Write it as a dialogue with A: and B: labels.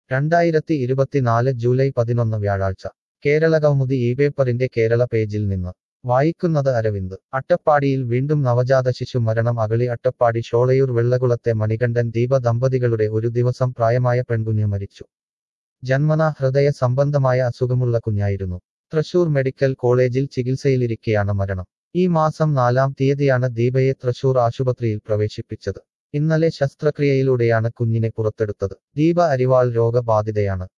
A: രണ്ടായിരത്തി ഇരുപത്തിനാല് ജൂലൈ പതിനൊന്ന് വ്യാഴാഴ്ച കേരള കൗമുദി ഈ പേപ്പറിന്റെ കേരള പേജിൽ നിന്ന് വായിക്കുന്നത് അരവിന്ദ് അട്ടപ്പാടിയിൽ വീണ്ടും നവജാത ശിശു മരണം അഗളി അട്ടപ്പാടി ഷോളയൂർ വെള്ളകുളത്തെ മണികണ്ഠൻ ദീപ ദമ്പതികളുടെ ഒരു ദിവസം പ്രായമായ പെൺകുഞ്ഞ് മരിച്ചു ജന്മനാ ഹൃദയ സംബന്ധമായ അസുഖമുള്ള കുഞ്ഞായിരുന്നു തൃശൂർ മെഡിക്കൽ കോളേജിൽ ചികിത്സയിലിരിക്കെയാണ് മരണം ഈ മാസം നാലാം തീയതിയാണ് ദീപയെ തൃശൂർ ആശുപത്രിയിൽ പ്രവേശിപ്പിച്ചത് ഇന്നലെ ശസ്ത്രക്രിയയിലൂടെയാണ് കുഞ്ഞിനെ പുറത്തെടുത്തത് ദീപ അരിവാൾ രോഗബാധിതയാണ്